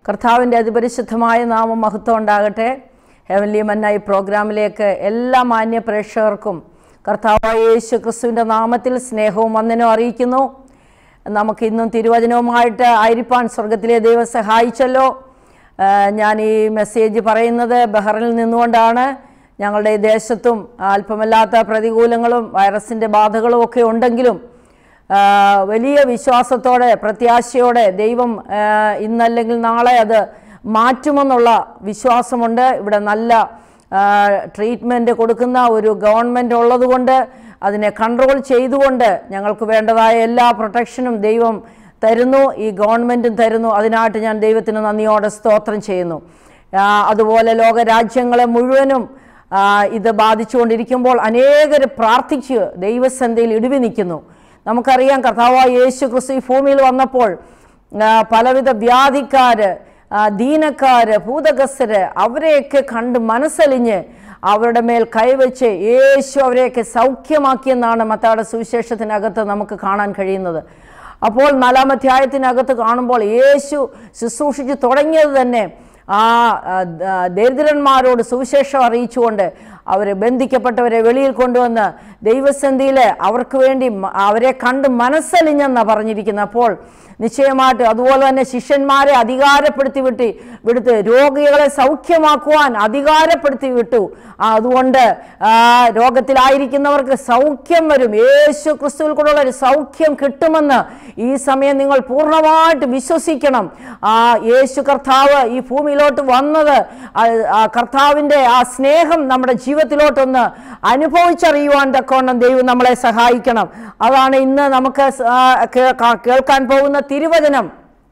കർത്താവിൻ്റെ അതിപരിശുദ്ധമായ നാമം മഹത്വം ഉണ്ടാകട്ടെ ഹെവൻലി മന്നായി പ്രോഗ്രാമിലേക്ക് എല്ലാ മാന്യ പ്രേക്ഷകർക്കും കർത്താവായ യേശു ക്രിസ്തുവിൻ്റെ നാമത്തിൽ സ്നേഹവും വന്ദനവും അറിയിക്കുന്നു നമുക്ക് ഇന്നും തിരുവചനവുമായിട്ട് ആയിരിക്കാൻ സ്വർഗത്തിലെ ദൈവം സഹായിച്ചല്ലോ ആ, ഞാൻ ഈ മെസ്സേജ് പറയുന്നത് ബഹറിൽ നിന്നുകൊണ്ടാണ് ഞങ്ങളുടെ ഈ ദേശത്തും അല്പമല്ലാത്ത പ്രതികൂലങ്ങളും വൈറസിൻ്റെ ബാധകളും ഒക്കെ ഉണ്ടെങ്കിലും ആ, വലിയ വിശ്വാസത്തോടെ പ്രത്യാശയോടെ ദൈവം ആ, ഇന്നല്ലെങ്കിൽ നാളെ അത് മാറ്റുമെന്നുള്ള വിശ്വാസമുണ്ട് ഇവിടെ നല്ല ട്രീറ്റ്മെൻറ്റ് കൊടുക്കുന്ന ഒരു ഗവൺമെൻറ് ഉള്ളതുകൊണ്ട് അതിനെ കൺട്രോൾ ചെയ്തുകൊണ്ട് ഞങ്ങൾക്ക് വേണ്ടതായ എല്ലാ പ്രൊട്ടക്ഷനും ദൈവം തരുന്നു ഈ ഗവൺമെൻറ്റും തരുന്നു അതിനായിട്ട് ഞാൻ ദൈവത്തിന് നന്ദിയോടെ സ്തോത്രം ചെയ്യുന്നു ആ, അതുപോലെ ലോകരാജ്യങ്ങളെ മുഴുവനും ആ, ഇത് ബാധിച്ചുകൊണ്ടിരിക്കുമ്പോൾ അനേകർ പ്രാർത്ഥിച്ച് ദൈവസന്ധയിൽ ഇടിവി നിൽക്കുന്നു നമുക്കറിയാം കർത്താവായ യേശു ക്രിസ്തു ഈ ഭൂമിയിൽ വന്നപ്പോൾ ആ, പലവിധ വ്യാധിക്കാര് ആ, ദീനക്കാര് ഭൂതഗസ്തര് അവരെയൊക്കെ കണ്ട് മനസ്സലിഞ്ഞ് അവരുടെ മേൽ കൈവച്ച് യേശു അവരെയൊക്കെ സൗഖ്യമാക്കിയെന്നാണ് മത്താടെ സുവിശേഷത്തിനകത്ത് നമുക്ക് കാണാൻ കഴിയുന്നത് അപ്പോൾ നാലാം അധ്യായത്തിനകത്ത് കാണുമ്പോൾ യേശു ശുശ്രൂഷിച്ച് തുടങ്ങിയത് തന്നെ ആ ആ, ദ- ദരിദ്രന്മാരോട് സുവിശേഷം അറിയിച്ചുകൊണ്ട് അവരെ ബന്ധിക്കപ്പെട്ടവരെ വെളിയിൽ കൊണ്ടുവന്ന് ദൈവസന്ധിയിൽ അവർക്ക് വേണ്ടി മ- അവരെ കണ്ട് മനസ്സലിഞ്ഞെന്നാണ് പറഞ്ഞിരിക്കുന്നത് അപ്പോൾ നിശ്ചയമായിട്ട് അതുപോലെ തന്നെ ശിഷ്യന്മാരെ അധികാരപ്പെടുത്തി വിട്ടി വിടുത്ത് രോഗികളെ സൗഖ്യമാക്കുവാൻ അധികാരപ്പെടുത്തി വിട്ടു ആ, അതുകൊണ്ട് ആ, രോഗത്തിലായിരിക്കുന്നവർക്ക് സൗഖ്യം വരും യേശു ക്രിസ്തുവിൽ കൂടെയുള്ള ഒരു സൗഖ്യം കിട്ടുമെന്ന് ഈ സമയം നിങ്ങൾ പൂർണ്ണമായിട്ട് വിശ്വസിക്കണം ആ യേശു കർത്താവ് ഈ ഭൂമിയിലോട്ട് വന്നത് ആ, ആ കർത്താവിൻ്റെ ആ സ്നേഹം നമ്മുടെ ജീവിതത്തിലോട്ടൊന്ന് അനുഭവിച്ചറിയുവാൻ തക്കവണ്ണം ദൈവം നമ്മളെ സഹായിക്കണം അതാണ് ഇന്ന് നമുക്ക് സ- ആ, കേൾക്കാ- കേൾക്കാൻ പോകുന്ന തിരുവചനം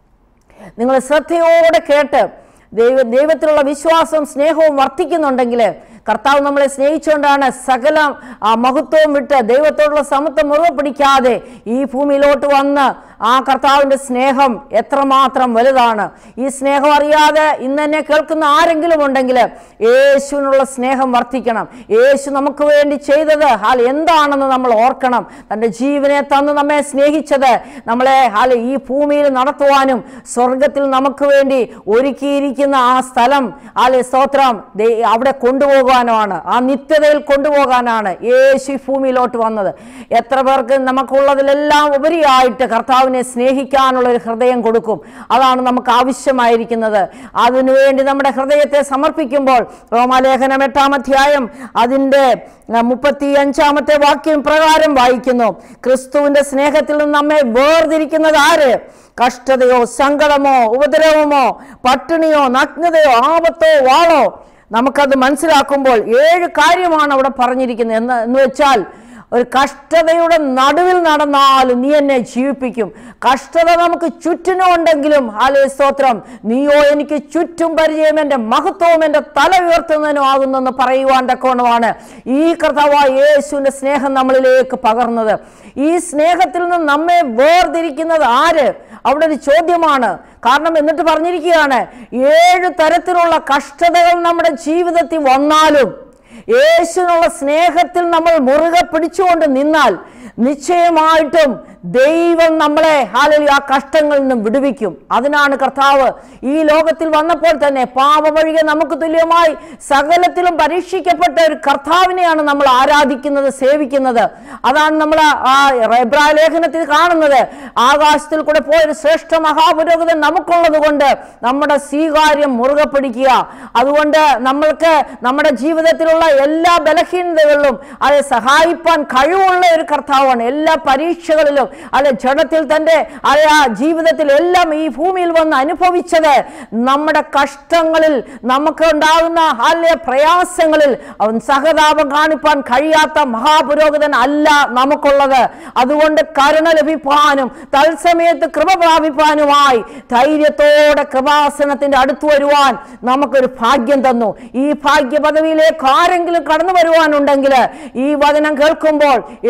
നിങ്ങൾ ശ്രദ്ധയോടെ കേട്ട് ദൈവ ദൈവത്തിലുള്ള വിശ്വാസവും സ്നേഹവും വർദ്ധിക്കുന്നുണ്ടെങ്കിൽ കർത്താവ് നമ്മളെ സ്നേഹിച്ചുകൊണ്ടാണ് സകല ആ മഹത്വവും വിട്ട് ദൈവത്തോടുള്ള സമത്വം മുറുകെ പിടിക്കാതെ ഈ ഭൂമിയിലോട്ട് വന്ന് ആ കർത്താവിൻ്റെ സ്നേഹം എത്രമാത്രം വലുതാണ് ഈ സ്നേഹം അറിയാതെ ഇന്ന് എന്നെ കേൾക്കുന്ന ആരെങ്കിലും ഉണ്ടെങ്കിൽ യേശുവിനുള്ള സ്നേഹം വർദ്ധിക്കണം യേശു നമുക്ക് വേണ്ടി ചെയ്തത് ഹാൽ എന്താണെന്ന് നമ്മൾ ഓർക്കണം തൻ്റെ ജീവനെ തന്ന് നമ്മെ സ്നേഹിച്ചത് നമ്മളെ ഹാൽ ഈ ഭൂമിയിൽ നടത്തുവാനും സ്വർഗത്തിൽ നമുക്ക് വേണ്ടി ഒരുക്കിയിരിക്കുന്ന ആ സ്ഥലം ഹാലെ സ്തോത്രം ദേ- അവിടെ കൊണ്ടുപോകാനുമാണ് ആ നിത്യതയിൽ കൊണ്ടുപോകാനാണ് യേശു ഈ ഭൂമിയിലോട്ട് വന്നത് എത്ര പേർക്ക് നമുക്കുള്ളതിലെല്ലാം ഉപരിയായിട്ട് കർത്താവിനെ സ്നേഹിക്കാനുള്ള ഒരു ഹൃദയം കൊടുക്കും അതാണ് നമുക്ക് ആവശ്യമായിരിക്കുന്നത് അതിനുവേണ്ടി നമ്മുടെ ഹൃദയത്തെ സമർപ്പിക്കുമ്പോൾ റോമാലേഖനം എട്ടാം അധ്യായം അതിൻ്റെ മുപ്പത്തി അഞ്ചാമത്തെ വാക്യം പ്രകാരം വായിക്കുന്നു ക്രിസ്തുവിന്റെ സ്നേഹത്തിൽ നിന്ന് നമ്മെ വേർതിരിക്കുന്നത് ആര് കഷ്ടതയോ സങ്കടമോ ഉപദ്രവമോ പട്ടിണിയോ നഗ്നതയോ ആപത്തോ വാളോ നമുക്കത് മനസ്സിലാക്കുമ്പോൾ ഏഴ് കാര്യമാണ് അവിടെ പറഞ്ഞിരിക്കുന്നത് എന്ന് എന്ന് വെച്ചാൽ ഒരു കഷ്ടതയുടെ നടുവിൽ നടന്നാലും നീ എന്നെ ജീവിപ്പിക്കും കഷ്ടത നമുക്ക് ചുറ്റിനും ഉണ്ടെങ്കിലും ഹാലേ സ്തോത്രം നീയോ എനിക്ക് ചുറ്റും പരിചയം എൻ്റെ മഹത്വവും എൻ്റെ തല ഉയർത്തുന്നതിനും ആകുന്നെന്ന് പറയുവാൻ തക്കോണമാണ് ഈ കർത്താവായ യേശുവിൻ്റെ സ്നേഹം നമ്മളിലേക്ക് പകർന്നത് ഈ സ്നേഹത്തിൽ നിന്ന് നമ്മെ വേർതിരിക്കുന്നത് ആര് അവിടെ ഒരു ചോദ്യമാണ് കാരണം എന്നിട്ട് പറഞ്ഞിരിക്കുകയാണ് ഏഴ് തരത്തിലുള്ള കഷ്ടതകൾ നമ്മുടെ ജീവിതത്തിൽ വന്നാലും യേശുവിനുള്ള സ്നേഹത്തിൽ നമ്മൾ മുറുകെ പിടിച്ചുകൊണ്ട് നിന്നാൽ നിശ്ചയമായിട്ടും ദൈവം നമ്മളെ ഹാലലി ആ കഷ്ടങ്ങളിൽ നിന്നും വിടുവിക്കും അതിനാണ് കർത്താവ് ഈ ലോകത്തിൽ വന്നപ്പോൾ തന്നെ പാപമൊഴികെ നമുക്ക് തുല്യമായി സകലത്തിലും പരീക്ഷിക്കപ്പെട്ട ഒരു കർത്താവിനെയാണ് നമ്മൾ ആരാധിക്കുന്നത് സേവിക്കുന്നത് അതാണ് നമ്മൾ ആ എബ്രായ ലേഖനത്തിൽ കാണുന്നത് ആകാശത്തിൽ കൂടെ പോയ ഒരു ശ്രേഷ്ഠ മഹാപുരോഹിതൻ നമുക്കുള്ളത് കൊണ്ട് നമ്മുടെ സ്വീകാര്യം മുറുകെ പിടിക്കുക അതുകൊണ്ട് നമ്മൾക്ക് നമ്മുടെ ജീവിതത്തിലുള്ള എല്ലാ ബലഹീനതകളിലും അത് സഹായിപ്പാൻ കഴിവുള്ള ഒരു കർത്താവാണ് എല്ലാ പരീക്ഷകളിലും അല്ലെ ജഡത്തിൽ തൻ്റെ അല്ലെ ആ ജീവിതത്തിൽ എല്ലാം ഈ ഭൂമിയിൽ വന്ന് അനുഭവിച്ചത് നമ്മുടെ കഷ്ടങ്ങളിൽ നമുക്ക് ഉണ്ടാകുന്ന അല്ലെ പ്രയാസങ്ങളിൽ അവൻ സഹതാപം കാണിപ്പാൻ കഴിയാത്ത മഹാപുരോഹിതൻ അല്ല നമുക്കുള്ളത് അതുകൊണ്ട് കരുണ ലഭിപ്പാനും തത്സമയത്ത് കൃപ പ്രാപിപ്പാനുമായി ധൈര്യത്തോടെ കൃപാസനത്തിന്റെ അടുത്ത് വരുവാൻ നമുക്കൊരു ഭാഗ്യം തന്നു ഈ ഭാഗ്യ പദവിയിലേക്ക് ആരെങ്കിലും കടന്നു വരുവാനുണ്ടെങ്കിൽ ഈ വചനം കേൾക്കുമ്പോൾ യേശു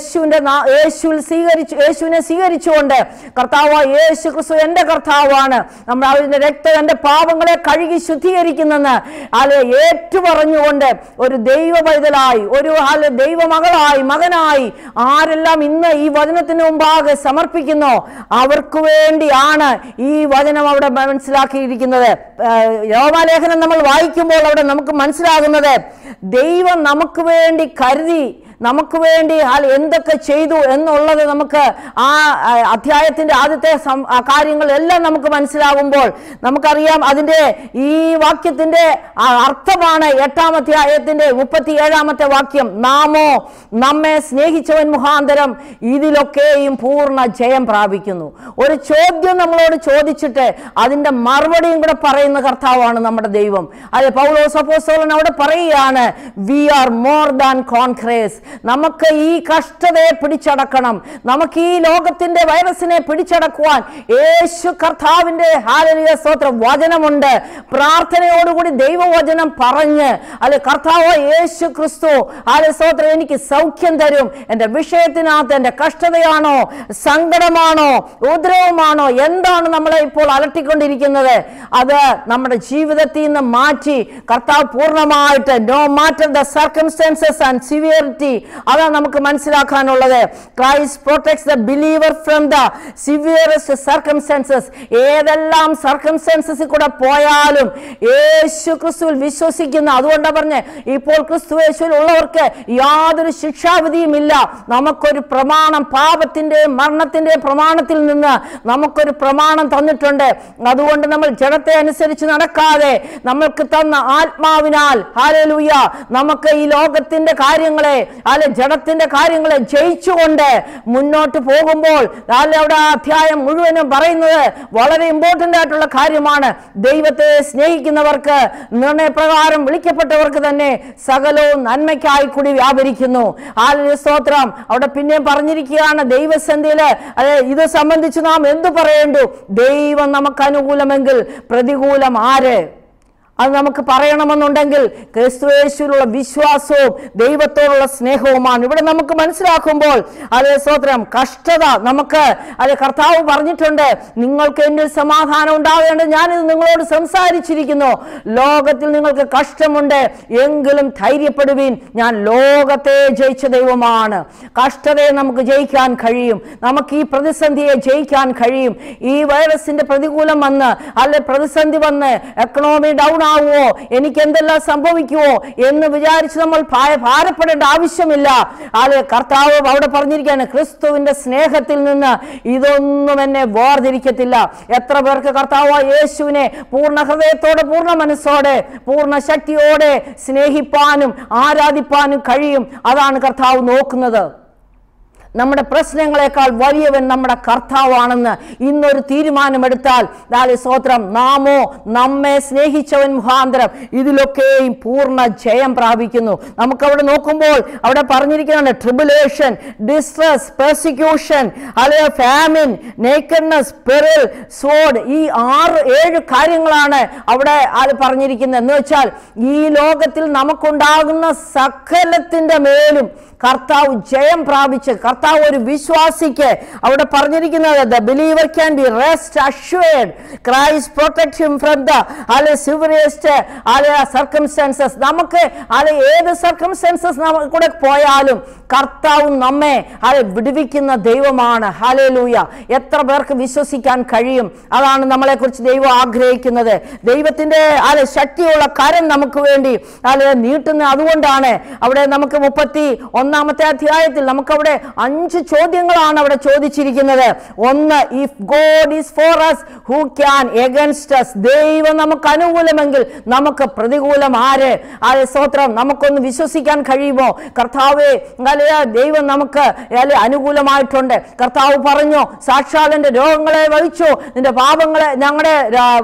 യേശുവിന്റെ നാ- യേശുവിൽ സ്വീകരിച്ചു യേശുവിനെ സ്വീകരിച്ചുകൊണ്ട് കർത്താവ് യേശു ക്രിസ്തു എന്റെ കർത്താവാണ് നമ്മൾ അവരുടെ രക്തം എന്റെ പാപങ്ങളെ കഴുകി ശുദ്ധീകരിക്കുന്നെന്ന് അല്ലെ ഏറ്റുപറഞ്ഞുകൊണ്ട് ഒരു ദൈവ പൈതലായി ഒരു അല്ലെ ദൈവമകളായി മകനായി ആരെല്ലാം ഇന്ന് ഈ വചനത്തിന് മുമ്പാകെ സമർപ്പിക്കുന്നോ അവർക്ക് വേണ്ടിയാണ് ഈ വചനം അവിടെ മനസ്സിലാക്കിയിരിക്കുന്നത് ഏഹ് രോമാലേഖനം നമ്മൾ വായിക്കുമ്പോൾ അവിടെ നമുക്ക് മനസ്സിലാകുന്നത് ദൈവം നമുക്ക് വേണ്ടി കരുതി നമുക്ക് വേണ്ടി ആൾ എന്തൊക്കെ ചെയ്തു എന്നുള്ളത് നമുക്ക് ആ ആ, അധ്യായത്തിന്റെ ആദ്യത്തെ സം- ആ കാര്യങ്ങളെല്ലാം നമുക്ക് മനസ്സിലാകുമ്പോൾ നമുക്കറിയാം അതിന്റെ ഈ വാക്യത്തിന്റെ ആ അർത്ഥമാണ് എട്ടാം അധ്യായത്തിന്റെ മുപ്പത്തി ഏഴാമത്തെ വാക്യം നാമോ നമ്മെ സ്നേഹിച്ചവൻ മുഖാന്തരം ഇതിലൊക്കെയും പൂർണ്ണ ജയം പ്രാപിക്കുന്നു ഒരു ചോദ്യം നമ്മളോട് ചോദിച്ചിട്ട് അതിന്റെ മറുപടിയും കൂടെ പറയുന്ന കർത്താവാണ് നമ്മുടെ ദൈവം അത് പൗലോസ് അപ്പോസ്തലൻ അവിടെ പറയുകയാണ് we are more than conquerors നമുക്ക് ഈ കഷ്ടതയെ പിടിച്ചടക്കണം നമുക്ക് ഈ ലോകത്തിന്റെ വൈറസിനെ പിടിച്ചടക്കുവാൻ യേശു കർത്താവിന്റെ ഹാലലിയ സ്തോത്രം വചനമുണ്ട് പ്രാർത്ഥനയോടുകൂടി ദൈവവചനം പറഞ്ഞ് അല്ലെ കർത്താവ് യേശു ക്രിസ്തു ഹാല സ്തോത്രം എനിക്ക് സൗഖ്യം തരും എൻ്റെ വിഷയത്തിനകത്ത് എൻ്റെ കഷ്ടതയാണോ സങ്കടമാണോ ഉപദ്രവമാണോ എന്താണ് നമ്മളെ ഇപ്പോൾ അലട്ടിക്കൊണ്ടിരിക്കുന്നത് അത് നമ്മുടെ ജീവിതത്തിൽ നിന്ന് മാറ്റി കർത്താവ് പൂർണ്ണമായിട്ട് no matter the circumstances and severity അതാണ് നമുക്ക് മനസ്സിലാക്കാനുള്ളത് Christ protects the believer from the severest circumstances ഏതെല്ലാം സർക്കംസ്റ്റൻസസിൽ കൂടെ പോയാലും യേശു ക്രിസ്തുവിൽ വിശ്വസിക്കുന്ന അതുകൊണ്ടാണ് പറഞ്ഞ് ഇപ്പോൾ ക്രിസ്തു യേശുവിൽ ഉള്ളവർക്ക് യാതൊരു ശിക്ഷാവിധിയും ഇല്ല നമുക്കൊരു പ്രമാണം പാപത്തിന്റെയും മരണത്തിന്റെയും പ്രമാണത്തിൽ നിന്ന് നമുക്കൊരു പ്രമാണം തന്നിട്ടുണ്ട് അതുകൊണ്ട് നമ്മൾ ജഡത്തെ അനുസരിച്ച് നടക്കാതെ നമ്മൾക്ക് തന്ന ആത്മാവിനാൽ ഹാലലൂയ നമുക്ക് ഈ ലോകത്തിന്റെ കാര്യങ്ങളെ അല്ലെ ജഡത്തിന്റെ കാര്യങ്ങളെ ജയിച്ചുകൊണ്ട് മുന്നോട്ട് പോകുമ്പോൾ അല്ലെ അവിടെ ആ അധ്യായം മുഴുവനും പറയുന്നത് വളരെ ഇമ്പോർട്ടന്റ് ആയിട്ടുള്ള കാര്യമാണ് ദൈവത്തെ സ്നേഹിക്കുന്നവർക്ക് നിർണയപ്രകാരം വിളിക്കപ്പെട്ടവർക്ക് തന്നെ സകലവും നന്മയ്ക്കായി കൂടി വ്യാപരിക്കുന്നു ആലയ സ്തോത്രം അവിടെ പിന്നെയും പറഞ്ഞിരിക്കുകയാണ് ദൈവസന്ധിയില് അതെ ഇത് സംബന്ധിച്ച് നാം എന്തു പറയേണ്ടു ദൈവം നമുക്ക് അനുകൂലമെങ്കിൽ പ്രതികൂലം ആര് അത് നമുക്ക് പറയണമെന്നുണ്ടെങ്കിൽ ക്രിസ്തുവേശുവിലുള്ള വിശ്വാസവും ദൈവത്തോടുള്ള സ്നേഹവുമാണ് ഇവിടെ നമുക്ക് മനസ്സിലാക്കുമ്പോൾ അതേ സ്തോത്രം കഷ്ടത നമുക്ക് അത് കർത്താവ് പറഞ്ഞിട്ടുണ്ട് നിങ്ങൾക്ക് എന്നിൽ സമാധാനം ഉണ്ടാകേണ്ടത് ഞാനിത് നിങ്ങളോട് സംസാരിച്ചിരിക്കുന്നു ലോകത്തിൽ നിങ്ങൾക്ക് കഷ്ടമുണ്ട് എങ്കിലും ധൈര്യപ്പെടുവീൻ ഞാൻ ലോകത്തെ ജയിച്ച ദൈവമാണ് കഷ്ടതയെ നമുക്ക് ജയിക്കാൻ കഴിയും നമുക്ക് ഈ പ്രതിസന്ധിയെ ജയിക്കാൻ കഴിയും ഈ വൈറസിന്റെ പ്രതികൂലം വന്ന് അല്ലെ പ്രതിസന്ധി വന്ന് എക്കണോമി ഡൗൺ ആവുമോ എനിക്ക് എന്തെല്ലാം സംഭവിക്കുമോ എന്ന് വിചാരിച്ച് നമ്മൾ ഭാ- ഭാരപ്പെടേണ്ട ആവശ്യമില്ല അത് കർത്താവ് അവിടെ പറഞ്ഞിരിക്കുകയാണ് ക്രിസ്തുവിന്റെ സ്നേഹത്തിൽ നിന്ന് ഇതൊന്നും എന്നെ വേർതിരിക്കത്തില്ല എത്ര പേർക്ക് കർത്താവ് യേശുവിനെ പൂർണ്ണ ഹൃദയത്തോടെ പൂർണ്ണ മനസ്സോടെ പൂർണ്ണ ശക്തിയോടെ സ്നേഹിപ്പാനും ആരാധിപ്പാനും കഴിയും അതാണ് കർത്താവ് നോക്കുന്നത് നമ്മുടെ പ്രശ്നങ്ങളെക്കാൾ വലിയവൻ നമ്മുടെ കർത്താവാണെന്ന് ഇന്നൊരു തീരുമാനമെടുത്താൽ ദാലി സ്തോത്രം നാമോ നമ്മെ സ്നേഹിച്ചവൻ മുഖാന്തരം ഇതിലൊക്കെയും പൂർണ്ണ ജയം പ്രാപിക്കുന്നു നമുക്ക് അവിടെ നോക്കുമ്പോൾ അവിടെ പറഞ്ഞിരിക്കുകയാണ് ട്രിബുലേഷൻ ഡിസ്ട്രസ് പെർസിക്യൂഷൻ അല്ലെങ്കിൽ ഫാമിൻ നേക്കഡ്നെസ് പെറിൽ സോഡ് ഈ ആറ് ഏഴ് കാര്യങ്ങളാണ് അവിടെ ആൾ പറഞ്ഞിരിക്കുന്നത് എന്ന് വെച്ചാൽ ഈ ലോകത്തിൽ നമുക്കുണ്ടാകുന്ന സകലത്തിന്റെ മേലും കർത്താവ് ജയം പ്രാപിച്ച് കർത്താവ് ഒരു വിശ്വാസിക്ക് അവിടെ പറഞ്ഞിരിക്കുന്നത് the believer can be rest assured Christ protect him from the അല്ലെ സിവറിയസ്റ്റ് അല്ലെ സർക്കംസ്റ്റാൻസസ് നമുക്ക് അല്ലെ ഏത് സർക്കംസ്റ്റാൻസസ് നമുക്ക് കൂടെ പോയാലും കർത്താവ് നമ്മെ അല്ലെ വിടുവിക്കുന്ന ദൈവമാണ് ഹാലേലൂയ എത്ര പേർക്ക് വിശ്വസിക്കാൻ കഴിയും അതാണ് നമ്മളെ കുറിച്ച് ദൈവം ആഗ്രഹിക്കുന്നത് ദൈവത്തിന്റെ അല്ലെ ശക്തിയുള്ള കരം നമുക്ക് വേണ്ടി അല്ലെ നീട്ടുന്ന അതുകൊണ്ടാണ് അവിടെ നമുക്ക് മുപ്പത്തി ഒന്നാമത്തെ അധ്യായത്തിൽ നമുക്കവിടെ അഞ്ച് ചോദ്യങ്ങളാണ് അവിടെ ചോദിച്ചിരിക്കുന്നത് ഒന്ന് if God is for us who can against us ദൈവം നമുക്ക് അനുകൂലമെങ്കിൽ നമുക്ക് പ്രതികൂലം ആര് ആരെ സ്തോത്രം നമുക്കൊന്ന് വിശ്വസിക്കാൻ കഴിയുമോ കർത്താവെ അല്ലെ ദൈവം നമുക്ക് അല്ലെ അനുകൂലമായിട്ടുണ്ട് കർത്താവ് പറഞ്ഞു സാക്ഷാൽ എൻ്റെ രോഗങ്ങളെ വഹിച്ചു നിന്റെ പാപങ്ങളെ ഞങ്ങളുടെ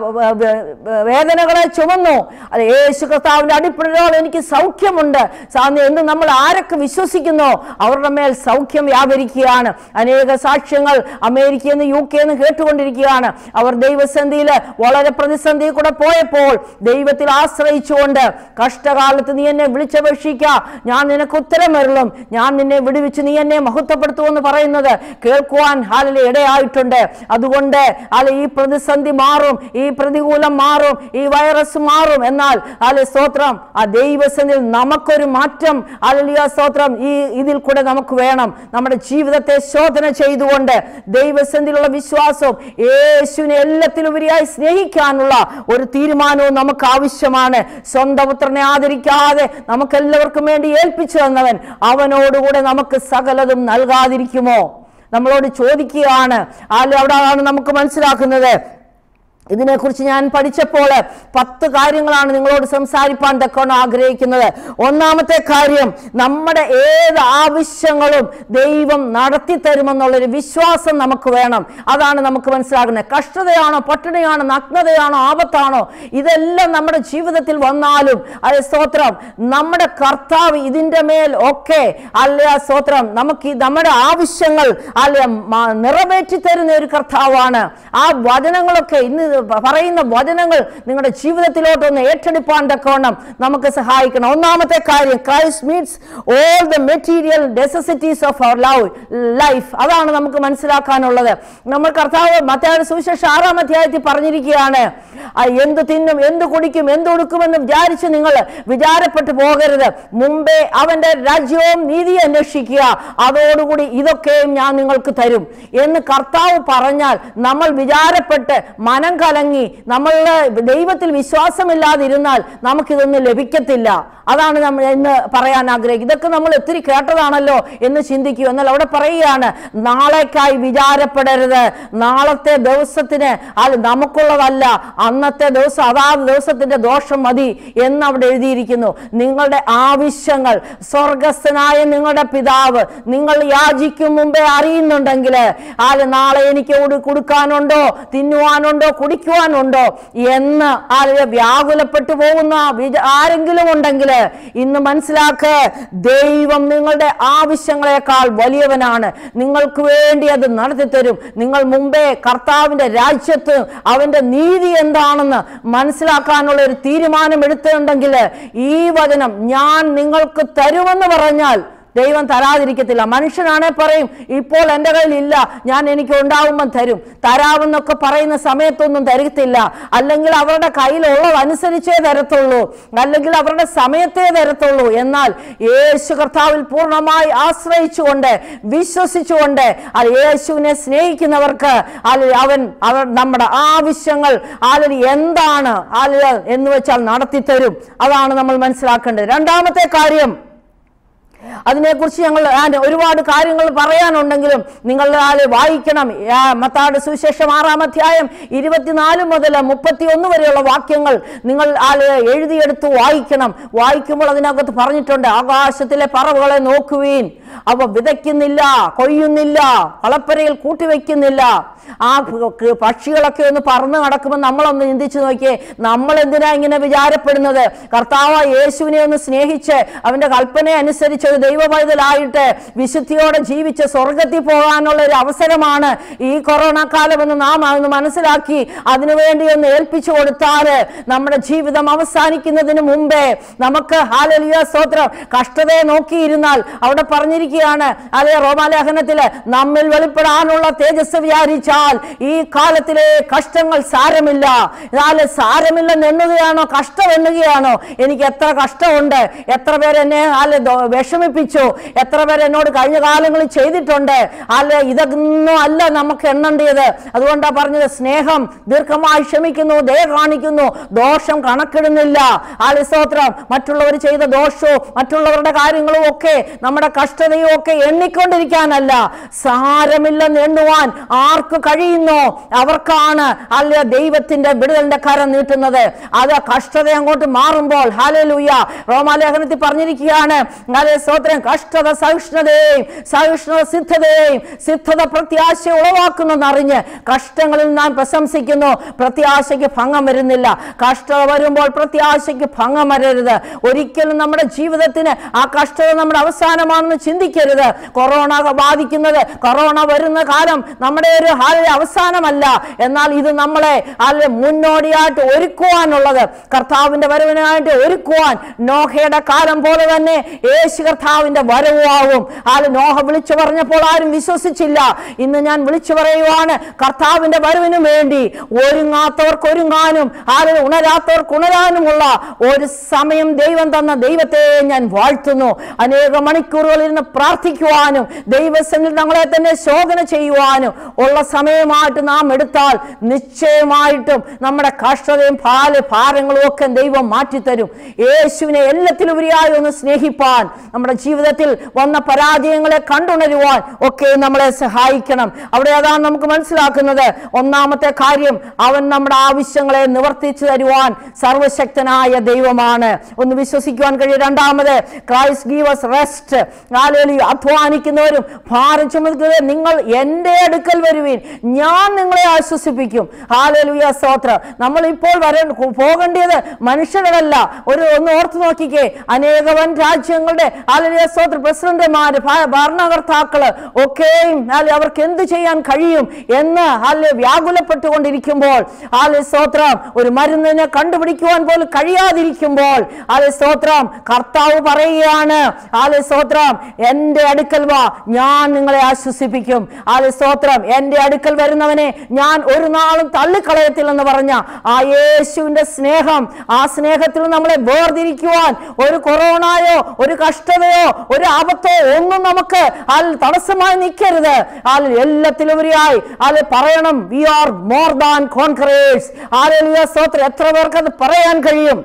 വേദനകളെ ചുമന്നു അത് യേശു കർത്താവിന്റെ അടിപ്പിടരോളം എനിക്ക് സൗഖ്യമുണ്ട് സാ- എന്ന് നമ്മൾ ആരൊക്കെ വിശ്വസിക്കുന്നോ അവരുടെ മേൽ സൗഖ്യം വ്യാപരിക്കുകയാണ് അനേക സാക്ഷ്യങ്ങൾ അമേരിക്കയിൽ നിന്ന് യു കെ നിന്ന് കേട്ടുകൊണ്ടിരിക്കുകയാണ് അവർ ദൈവസന്ധിയിൽ വളരെ പ്രതിസന്ധി കൂടെ പോയപ്പോൾ ദൈവത്തിൽ ആശ്രയിച്ചുകൊണ്ട് കഷ്ടകാലത്ത് നീ എന്നെ വിളിച്ചപേക്ഷിക്ക ഞാൻ നിനക്ക് ഉത്തരം വരളും ഞാൻ നിന്നെ വിടുവിച്ച് നീ എന്നെ മഹത്വപ്പെടുത്തുമെന്ന് പറയുന്നത് കേൾക്കുവാൻ ഹാലിൽ ഇടയായിട്ടുണ്ട് അതുകൊണ്ട് ഹാല ഈ പ്രതിസന്ധി മാറും ഈ പ്രതികൂലം മാറും ഈ വൈറസ് മാറും എന്നാൽ ഹാല സ്തോത്രം ആ ദൈവസന്നിൽ നമുക്കൊരു മാറ്റം ഹാലലിയ സ്തോത്രം ഈ ഇതിൽ കൂടെ നമുക്ക് വേണം നമ്മുടെ ജീവിതത്തെ ശോധന ചെയ്തുകൊണ്ട് ദൈവസന്ധിയിലുള്ള വിശ്വാസവും യേശുവിനെ എല്ലാത്തിലുപരിയായി സ്നേഹിക്കാനുള്ള ഒരു തീരുമാനവും നമുക്ക് ആവശ്യമാണ് സ്വന്തം പുത്രനെ ആദരിക്കാതെ നമുക്കെല്ലാവർക്കും വേണ്ടി ഏൽപ്പിച്ചു തന്നവൻ അവനോടുകൂടെ നമുക്ക് സകലതും നൽകാതിരിക്കുമോ നമ്മളോട് ചോദിക്കുകയാണ് ആല് അവിടെയാണ് നമുക്ക് മനസ്സിലാക്കുന്നത് ഇതിനെക്കുറിച്ച് ഞാൻ പഠിച്ചപ്പോൾ പത്ത് കാര്യങ്ങളാണ് നിങ്ങളോട് സംസാരിപ്പാൻ തക്കോണം ആഗ്രഹിക്കുന്നത് ഒന്നാമത്തെ കാര്യം നമ്മുടെ ഏത് ആവശ്യങ്ങളും ദൈവം നടത്തി തരുമെന്നുള്ളൊരു വിശ്വാസം നമുക്ക് വേണം അതാണ് നമുക്ക് മനസ്സിലാകുന്നത് കഷ്ടതയാണോ പട്ടിണിയാണോ നഗ്നതയാണോ ആപത്താണോ ഇതെല്ലാം നമ്മുടെ ജീവിതത്തിൽ വന്നാലും അത് സ്തോത്രം നമ്മുടെ കർത്താവ് ഇതിൻ്റെ മേൽ ഒക്കെ അല്ല സ്തോത്രം നമുക്ക് ഈ നമ്മുടെ ആവശ്യങ്ങൾ അല്ല മ- നിറവേറ്റി തരുന്ന ഒരു കർത്താവാണ് ആ വചനങ്ങളൊക്കെ ഇന്ന് പറയുന്ന വചനങ്ങൾ നിങ്ങളുടെ ജീവിതത്തിലോട്ടൊന്ന് ഏറ്റെടുപ്പാൻ തക്കവണ്ണം നമുക്ക് സഹായിക്കണം ഒന്നാമത്തെ കാര്യം Christ meets all the material necessities of our love life അതാണ് നമുക്ക് മനസ്സിലാക്കാനുള്ളത് നമ്മൾ കർത്താവ് മറ്റേ സുവിശേഷ ആറാം അധ്യായത്തിൽ പറഞ്ഞിരിക്കുകയാണ് ആ, എന്ത് തിന്നും എന്ത് കുടിക്കും എന്ത് കൊടുക്കുമെന്ന് വിചാരിച്ച് നിങ്ങൾ വിചാരപ്പെട്ടു പോകരുത് മുമ്പേ അവന്റെ രാജ്യവും നീതി അന്വേഷിക്കുക അതോടുകൂടി ഇതൊക്കെയും ഞാൻ നിങ്ങൾക്ക് തരും എന്ന് കർത്താവ് പറഞ്ഞാൽ നമ്മൾ വിചാരപ്പെട്ട് മനം കലങ്ങി നമ്മളുടെ ദൈവത്തിൽ വിശ്വാസമില്ലാതിരുന്നാൽ നമുക്കിതൊന്നും ലഭിക്കത്തില്ല അതാണ് നമ്മൾ എന്ന് പറയാൻ ആഗ്രഹിക്കുന്നത് ഇതൊക്കെ നമ്മൾ ഒത്തിരി കേട്ടതാണല്ലോ എന്ന് ചിന്തിക്കൂ എന്നാൽ അവിടെ പറയുകയാണ് നാളേക്കായി വിചാരപ്പെടരുത് നാളത്തെ ദിവസത്തിന് അത് നമുക്കുള്ളതല്ല അന്നത്തെ ദിവസം അതാത് ദിവസത്തിന്റെ ദോഷം മതി എന്ന് അവിടെ എഴുതിയിരിക്കുന്നു നിങ്ങളുടെ ആവശ്യങ്ങൾ സ്വർഗസ്ഥനായ നിങ്ങളുടെ പിതാവ് നിങ്ങൾ യാചിക്കും മുമ്പേ അറിയുന്നുണ്ടെങ്കിൽ ആല് നാളെ എനിക്ക് കൊടു- കൊടുക്കാനുണ്ടോ തിന്നുവാനുണ്ടോ കുടിക്കുവാനുണ്ടോ എന്ന് ആല് വ്യാകുലപ്പെട്ടു പോകുന്ന വിച- ആരെങ്കിലും ഉണ്ടെങ്കിൽ ഇന്ന് മനസ്സിലാക്ക് ദൈവം നിങ്ങളുടെ ആവശ്യങ്ങളെക്കാൾ വലിയവനാണ് നിങ്ങൾക്ക് വേണ്ടി അത് നടത്തി തരും നിങ്ങൾ മുമ്പേ കർത്താവിന്റെ രാജ്യത്ത് അവന്റെ നീതി എന്താണെന്ന് മനസ്സിലാക്കാനുള്ള ഒരു തീരുമാനം എടുത്തിട്ടുണ്ടെങ്കിൽ ഈ വചനം ഞാൻ നിങ്ങൾക്ക് തരുമെന്ന് പറഞ്ഞാൽ ദൈവം തരാതിരിക്കത്തില്ല മനുഷ്യനാണെ പറയും ഇപ്പോൾ എൻ്റെ കയ്യിൽ ഇല്ല ഞാൻ എനിക്ക് ഉണ്ടാവുമ്പം തരും തരാമെന്നൊക്കെ പറയുന്ന സമയത്തൊന്നും തരത്തില്ല അല്ലെങ്കിൽ അവരുടെ കയ്യിലുള്ളതനുസരിച്ചേ തരത്തുള്ളൂ അല്ലെങ്കിൽ അവരുടെ സമയത്തേ തരത്തുള്ളൂ എന്നാൽ യേശു കർത്താവിൽ പൂർണ്ണമായി ആശ്രയിച്ചുകൊണ്ട് വിശ്വസിച്ചുകൊണ്ട് അത് യേശുവിനെ സ്നേഹിക്കുന്നവർക്ക് അല്ലെങ്കിൽ അവൻ അവർ നമ്മുടെ ആവശ്യങ്ങൾ അല്ലെങ്കിൽ എന്താണ് അല്ലെങ്കിൽ എന്ന് വെച്ചാൽ നടത്തിത്തരും അതാണ് നമ്മൾ മനസ്സിലാക്കേണ്ടത് രണ്ടാമത്തെ കാര്യം അതിനെക്കുറിച്ച് ഞങ്ങൾ ആ, ഒരുപാട് കാര്യങ്ങൾ പറയാനുണ്ടെങ്കിലും നിങ്ങൾ ആല് വായിക്കണം ആ, മത്താട് സുവിശേഷം ആറാം അധ്യായം ഇരുപത്തിനാല് മുതൽ മുപ്പത്തി ഒന്ന് വരെയുള്ള വാക്യങ്ങൾ നിങ്ങൾ ആല് എഴുതിയെടുത്ത് വായിക്കണം വായിക്കുമ്പോൾ അതിനകത്ത് പറഞ്ഞിട്ടുണ്ട് ആകാശത്തിലെ പറവുകളെ നോക്കുവീൻ അവ വിതയ്ക്കുന്നില്ല കൊയ്യുന്നില്ല കളപ്പരയിൽ കൂട്ടിവെക്കുന്നില്ല ആ ക- പക്ഷികളൊക്കെ ഒന്ന് പറന്ന് നടക്കുമ്പോൾ നമ്മളൊന്ന് ചിന്തിച്ചു നോക്കിയേ നമ്മൾ എന്തിനാ ഇങ്ങനെ വിചാരപ്പെടുന്നത് കർത്താവ് യേശുവിനെ ഒന്ന് സ്നേഹിച്ച് അവന്റെ കൽപ്പന അനുസരിച്ച് ഒരു ദൈവപൈതലായിട്ട് വിശുദ്ധിയോടെ ജീവിച്ച് സ്വർഗത്തിൽ പോകാനുള്ള ഒരു അവസരമാണ് ഈ കൊറോണ കാലം എന്ന് നാം അതൊന്ന് മനസ്സിലാക്കി അതിനുവേണ്ടി ഒന്ന് ഏൽപ്പിച്ചു കൊടുത്താൽ നമ്മുടെ ജീവിതം അവസാനിക്കുന്നതിന് മുമ്പേ നമുക്ക് ഹാലലിയ സ്തോത്രം കഷ്ടതയെ നോക്കിയിരുന്നാൽ അവിടെ പറഞ്ഞിരിക്കുകയാണ് അല്ലെ റോമാലേഖനത്തില് നമ്മിൽ വെളിപ്പെടാനുള്ള തേജസ് വിചാരിച്ചാൽ ഈ കാലത്തിലെ കഷ്ടങ്ങൾ സാരമില്ല എന്നാല് സാരമില്ലെന്ന് എണ്ണുകയാണോ കഷ്ടം എണ്ണുകയാണോ എനിക്ക് എത്ര കഷ്ടമുണ്ട് എത്ര പേര് എന്നെ അല്ലെ ദോ- വിഷമിപ്പിച്ചു എത്ര പേര് എന്നോട് കഴിഞ്ഞ കാലങ്ങളിൽ ചെയ്തിട്ടുണ്ട് അല്ലെ ഇതൊന്നും അല്ല നമുക്ക് എണ്ണേണ്ടത് അതുകൊണ്ടാ പറഞ്ഞത് സ്നേഹം ദീർഘമായി ക്ഷമിക്കുന്നു ദയ കാണിക്കുന്നു ദോഷം കണക്കിടുന്നില്ല ആലി സ്തോത്രം മറ്റുള്ളവർ ചെയ്ത ദോഷവും മറ്റുള്ളവരുടെ കാര്യങ്ങളും ഒക്കെ നമ്മുടെ കഷ്ടതയും ഒക്കെ എണ്ണിക്കൊണ്ടിരിക്കാനല്ല സാരമില്ലെന്ന് എണ്ണുവാൻ ആർക്ക് കഴിയുന്നോ അവർക്കാണ് അല്ല ദൈവത്തിന്റെ വിടുതലിന്റെ കരം നീട്ടുന്നത് അത് കഷ്ടത അങ്ങോട്ട് മാറുമ്പോൾ ഹാലലൂയ റോമാലേഖനത്തിൽ പറഞ്ഞിരിക്കുകയാണ് ഹാലേ സ്തോത്രം കഷ്ടത സഹിഷ്ണുതയും സഹിഷ്ണുത സിദ്ധതയും സിദ്ധത പ്രത്യാശ ഉളവാക്കുന്നെന്നറിഞ്ഞ് കഷ്ടങ്ങളിൽ നാം പ്രശംസിക്കുന്നു പ്രത്യാശയ്ക്ക് ഭംഗം വരുന്നില്ല കഷ്ടത വരുമ്പോൾ പ്രത്യാശയ്ക്ക് ഭംഗം വരരുത് ഒരിക്കലും നമ്മുടെ ജീവിതത്തിന് ആ കഷ്ടത നമ്മുടെ അവസാനമാണെന്ന് ചിന്തിക്കരുത് കൊറോണ ബാധിക്കുന്നത് കൊറോണ വരുന്ന കാലം നമ്മുടെ ഒരു ഹാലിലെ അവസാനമല്ല എന്നാൽ ഇത് നമ്മളെ ഹാലിലെ മുന്നോടിയായിട്ട് ഒരുക്കുവാനുള്ളത് കർത്താവിന്റെ വരവിനായിട്ട് ഒരുക്കുവാൻ നോഹയുടെ കാലം പോലെ തന്നെ യേശു കർത്താവിന്റെ വരവുമാവും ഹാല് നോഹ വിളിച്ചു പറഞ്ഞപ്പോൾ ആരും വിശ്വസിച്ചില്ല ഇന്ന് ഞാൻ വിളിച്ചു പറയുവാണ് കർത്താവിന്റെ വരവിനു വേണ്ടി ഒരുങ്ങാത്തവർക്ക് ഒരുങ്ങാനും ഹാലിൽ ഉണരാത്തവർക്ക് ഉണരാനുമുള്ള ഒരു സമയം ദൈവം തന്ന ദൈവത്തെ ഞാൻ വാഴ്ത്തുന്നു അനേക മണിക്കൂറുകൾ ഇരുന്ന് പ്രാർത്ഥിക്കുവാനും ദൈവസന്നിൽ ഞങ്ങളെ തന്നെ ശോധന ചെയ്യുവാനും ഉള്ള സമയമായിട്ട് നാം എടുത്താൽ നിശ്ചയമായിട്ടും നമ്മുടെ കഷ്ടതയും പാല് ഭാരങ്ങളും ഒക്കെ ദൈവം മാറ്റിത്തരും യേശുവിനെ എല്ലാത്തിലുപരിയായി ഒന്ന് സ്നേഹിപ്പാൻ നമ്മുടെ ജീവിതത്തിൽ വന്ന പരാജയങ്ങളെ കണ്ടുണരുവാൻ ഒക്കെ നമ്മളെ സഹായിക്കണം അവിടെ അതാണ് നമുക്ക് മനസ്സിലാക്കുന്നത് ഒന്നാമത്തെ കാര്യം അവൻ നമ്മുടെ ആവശ്യങ്ങളെ നിവർത്തിച്ചു തരുവാൻ സർവശക്തനായ ദൈവമാണ് ഒന്ന് വിശ്വസിക്കുവാൻ കഴിയും രണ്ടാമത് ക്രൈസ്റ്റ് ഗീവസ് റെസ്റ്റ് ആലോലി അധ്വാനിക്കുന്നവരും ഭാരം ചുമക്കുന്നവരും നിങ്ങൾ എൻ്റെ അടുക്കൽ വരുവീൻ ഞാൻ നിങ്ങളെ ആശ്വസിപ്പിക്കും ഹാലലുയ സ്തോത്ര നമ്മൾ ഇപ്പോൾ വര പോകേണ്ടത് മനുഷ്യരോടല്ല ഒരു ഒന്ന് ഓർത്ത് നോക്കിക്കേ അനേക വൻ രാജ്യങ്ങളുടെ ഹാലലുയ സ്തോത്ര പ്രസിഡന്റുമാര് ഭ- ഭരണകർത്താക്കള് ഒക്കെയും ഹാലെ അവർക്ക് എന്ത് ചെയ്യാൻ കഴിയും എന്ന് ഹാലെ വ്യാകുലപ്പെട്ടുകൊണ്ടിരിക്കുമ്പോൾ ഹാലെ സ്തോത്രം ഒരു മരുന്നിനെ കണ്ടുപിടിക്കുവാൻ പോലും കഴിയാതിരിക്കുമ്പോൾ ഹാലെ സ്തോത്രം കർത്താവ് പറയുകയാണ് ഹാലെ സ്തോത്രം എൻ്റെ അടുക്കൽ വാ ഞാൻ നിങ്ങളെ ആശ്വസിപ്പിക്കും ഹാലെ സ്തോത്രം എൻ്റെ അടുക്കൽ വരുന്നവനെ ഞാൻ ഒരു നാളും തള്ളിക്കളയത്തില്ലെന്ന് പറഞ്ഞ ആ യേശുവിന്റെ സ്നേഹം ആ സ്നേഹത്തിൽ നമ്മളെ വേർതിരിക്കുവാൻ ഒരു കൊറോണയോ ഒരു കഷ്ടതയോ ഒരു ആപത്തോ ഒന്നും നമുക്ക് അതിൽ തടസ്സമായി നിൽക്കരുത് അതിൽ എല്ലാത്തിലുപരിയായി അതിൽ പറയണം we are more than conquerors ആരെങ്കിലും സ്തോത്രം എത്ര പേർക്ക് അത് പറയാൻ കഴിയും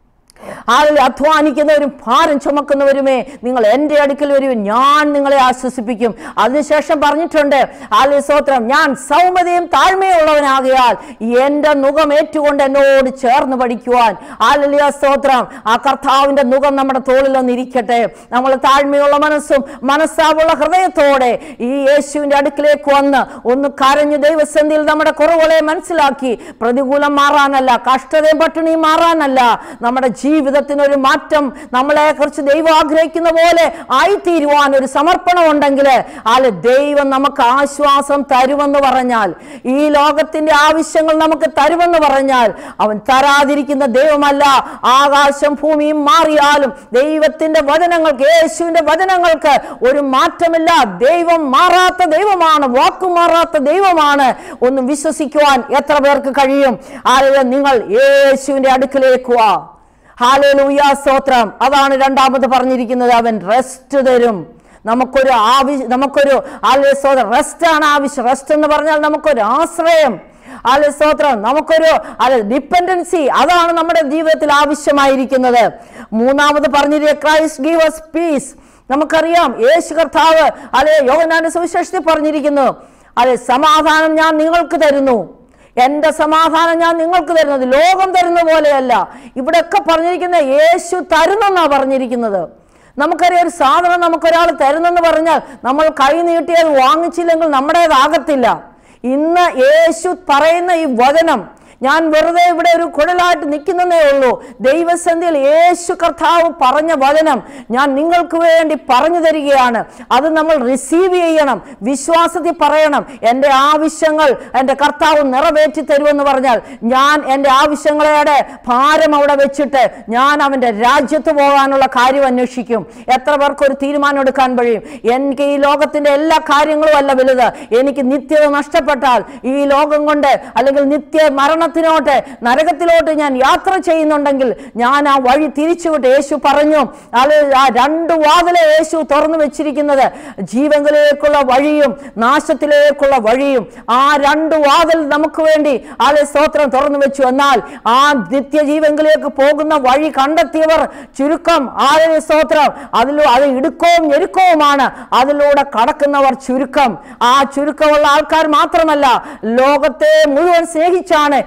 ആളിൽ അധ്വാനിക്കുന്നവരും ഭാരം ചുമക്കുന്നവരുമേ നിങ്ങൾ എൻ്റെ അടുക്കൽ വരും ഞാൻ നിങ്ങളെ ആശ്വസിപ്പിക്കും അതിനുശേഷം പറഞ്ഞിട്ടുണ്ട് ആലി സ്തോത്രം ഞാൻ സൗമ്യതയും താഴ്മയും ഉള്ളവനാകിയാൽ എൻ്റെ മുഖം ഏറ്റുകൊണ്ട് എന്നോട് ചേർന്ന് പഠിക്കുവാൻ ആലിയ സ്തോത്രം ആ കർത്താവിൻ്റെ മുഖം നമ്മുടെ തോളിലൊന്ന് ഇരിക്കട്ടെ നമ്മൾ താഴ്മയുള്ള മനസ്സും മനസ്സാവുള്ള ഹൃദയത്തോടെ ഈ യേശുവിൻ്റെ അടുക്കിലേക്ക് വന്ന് ഒന്ന് കരഞ്ഞ് ദൈവസന്ധിയിൽ നമ്മുടെ കുറവുകളെ മനസ്സിലാക്കി പ്രതികൂലം മാറാനല്ല കഷ്ടതയും പട്ടിണിയും മാറാനല്ല നമ്മുടെ ജീവിതത്തിന് ഒരു മാറ്റം നമ്മളെ കുറിച്ച് ദൈവം ആഗ്രഹിക്കുന്ന പോലെ ആയിത്തീരുവാൻ ഒരു സമർപ്പണം ഉണ്ടെങ്കിൽ ആല് ദൈവം നമുക്ക് ആശ്വാസം തരുമെന്ന് പറഞ്ഞാൽ ഈ ലോകത്തിന്റെ ആവശ്യങ്ങൾ നമുക്ക് തരുമെന്ന് പറഞ്ഞാൽ അവൻ തരാതിരിക്കുന്ന ദൈവമല്ല ആകാശം ഭൂമിയും മാറിയാലും ദൈവത്തിന്റെ വചനങ്ങൾക്ക് യേശുവിന്റെ വചനങ്ങൾക്ക് ഒരു മാറ്റമില്ല ദൈവം മാറാത്ത ദൈവമാണ് വാക്കു മാറാത്ത ദൈവമാണ് ഒന്നും വിശ്വസിക്കുവാൻ എത്ര പേർക്ക് കഴിയും ആളുകൾ നിങ്ങൾ യേശുവിന്റെ അടുക്കിലേക്ക് വാ ഹാലേലൂയ സ്തോത്രം അതാണ് രണ്ടാമത് പറഞ്ഞിരിക്കുന്നത് അവൻ റെസ്റ്റ് തരും നമുക്കൊരു ആവശ്യം നമുക്കൊരു ആലയ സ്തോത്രം റെസ്റ്റ് ആണ് ആവശ്യം റെസ്റ്റ് എന്ന് പറഞ്ഞാൽ നമുക്കൊരു ആശ്രയം ആലയ സ്തോത്രം നമുക്കൊരു അല്ല ഡിപ്പെൻഡൻസി അതാണ് നമ്മുടെ ജീവിതത്തിൽ ആവശ്യമായിരിക്കുന്നത് മൂന്നാമത് പറഞ്ഞിരിക്കുക ക്രൈസ്റ്റ് ഗീവ് us പീസ് നമുക്കറിയാം യേശു കർത്താവ് അല്ലെ യോഗനാന്റെ സുവിശേഷത്തിൽ പറഞ്ഞിരിക്കുന്നു അല്ലെ സമാധാനം ഞാൻ നിങ്ങൾക്ക് തരുന്നു എൻ്റെ സമാധാനം ഞാൻ നിങ്ങൾക്ക് തരുന്നത് ലോകം തരുന്ന പോലെയല്ല ഇവിടെയൊക്കെ പറഞ്ഞിരിക്കുന്ന യേശു തരുന്നെന്നാ പറഞ്ഞിരിക്കുന്നത് നമുക്കറിയാം ഒരു സാധനം നമുക്കൊരാൾ തരുന്നെന്ന് പറഞ്ഞാൽ നമ്മൾ കൈ നീട്ടിയത് വാങ്ങിച്ചില്ലെങ്കിൽ നമ്മുടേതാകത്തില്ല ഇന്ന് യേശു പറയുന്ന ഈ വചനം ഞാൻ വെറുതെ ഇവിടെ ഒരു കുഴലായിട്ട് നിൽക്കുന്നതേ ഉള്ളൂ ദൈവസന്ധിയിൽ യേശു കർത്താവ് പറഞ്ഞ വചനം ഞാൻ നിങ്ങൾക്ക് വേണ്ടി പറഞ്ഞു തരികയാണ് അത് നമ്മൾ റിസീവ് ചെയ്യണം വിശ്വാസത്തിൽ പറയണം എൻ്റെ ആവശ്യങ്ങൾ എൻ്റെ കർത്താവ് നിറവേറ്റി തരുമെന്ന് പറഞ്ഞാൽ ഞാൻ എൻ്റെ ആവശ്യങ്ങളുടെ ഭാരം അവിടെ വെച്ചിട്ട് ഞാൻ അവൻ്റെ രാജ്യത്ത് പോകാനുള്ള കാര്യം അന്വേഷിക്കും എത്ര പേർക്ക് ഒരു തീരുമാനം എടുക്കാൻ കഴിയും എനിക്ക് ഈ ലോകത്തിൻ്റെ എല്ലാ കാര്യങ്ങളും അല്ല വലുത് എനിക്ക് നിത്യത നഷ്ടപ്പെട്ടാൽ ഈ ലോകം കൊണ്ട് അല്ലെങ്കിൽ നിത്യ മരണത്തിനോട്ട് നരകത്തിലോട്ട് ഞാൻ യാത്ര ചെയ്യുന്നുണ്ടെങ്കിൽ ഞാൻ ആ വഴി തിരിച്ചുവിട്ട് യേശു പറഞ്ഞു അത് ആ രണ്ട് വാതിലെ യേശു തുറന്നു വെച്ചിരിക്കുന്നത് ജീവങ്ങളിലേക്കുള്ള വഴിയും നാശത്തിലേക്കുള്ള വഴിയും ആ രണ്ട് വാതിൽ നമുക്ക് വേണ്ടി ആലെ സ്തോത്രം തുറന്നു വെച്ചു എന്നാൽ ആ നിത്യജീവങ്ങളിലേക്ക് പോകുന്ന വഴി കണ്ടെത്തിയവർ ചുരുക്കം ആലയ സ്തോത്രം അതിലൂ അത് ഇടുക്കവും ഞെരുക്കവുമാണ് അതിലൂടെ കടക്കുന്നവർ ചുരുക്കം ആ ചുരുക്കമുള്ള ആൾക്കാർ മാത്രമല്ല ലോകത്തെ മുഴുവൻ സ്നേഹിച്ചാണ്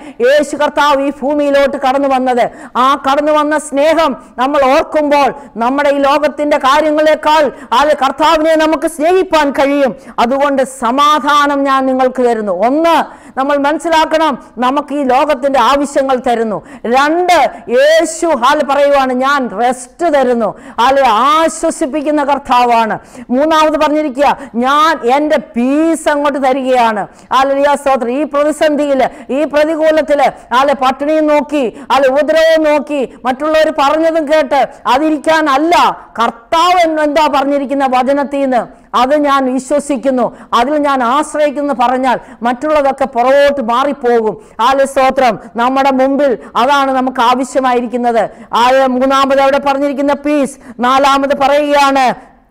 യേശു കർത്താവ് ഈ ഭൂമിയിലോട്ട് കടന്നു വന്നത് ആ കടന്നു വന്ന സ്നേഹം നമ്മൾ ഓർക്കുമ്പോൾ നമ്മുടെ ഈ ലോകത്തിന്റെ കാര്യങ്ങളെക്കാൾ ആ കർത്താവിനെ നമുക്ക് സ്നേഹിപ്പാൻ കഴിയും അതുകൊണ്ട് സമാധാനം ഞാൻ നിങ്ങൾക്ക് തരുന്നു ഒന്ന് നമ്മൾ മനസ്സിലാക്കണം നമുക്ക് ഈ ലോകത്തിന്റെ ആവശ്യങ്ങൾ തരുന്നു രണ്ട് യേശു ഹാൽ പറയുവാണ് ഞാൻ റെസ്റ്റ് തരുന്നു ഹാലെ ആശ്വസിപ്പിക്കുന്ന കർത്താവാണ് മൂന്നാമത് പറഞ്ഞിരിക്കുക ഞാൻ എൻ്റെ പീസ് അങ്ങോട്ട് തരികയാണ് ഹാലിയ സ്തോത്രം ഈ പ്രതിസന്ധിയിൽ ഈ പ്രതികൂലത്തിൽ ആളെ പട്ടിണിയും നോക്കി ആളെ ഉപദ്രവവും നോക്കി മറ്റുള്ളവർ പറഞ്ഞതും കേട്ട് അതിരിക്കാനല്ല കർത്താവ് എന്ന് എന്താ പറഞ്ഞിരിക്കുന്ന വചനത്തിൽ നിന്ന് അത് ഞാൻ വിശ്വസിക്കുന്നു അതിൽ ഞാൻ ആശ്രയിക്കുന്നു പറഞ്ഞാൽ മറ്റുള്ളതൊക്കെ പുറകോട്ട് മാറിപ്പോകും ആല സ്തോത്രം നമ്മുടെ മുമ്പിൽ അതാണ് നമുക്ക് ആവശ്യമായിരിക്കുന്നത് ആയ മൂന്നാമത് അവിടെ പറഞ്ഞിരിക്കുന്ന പീസ് നാലാമത് പറയുകയാണ്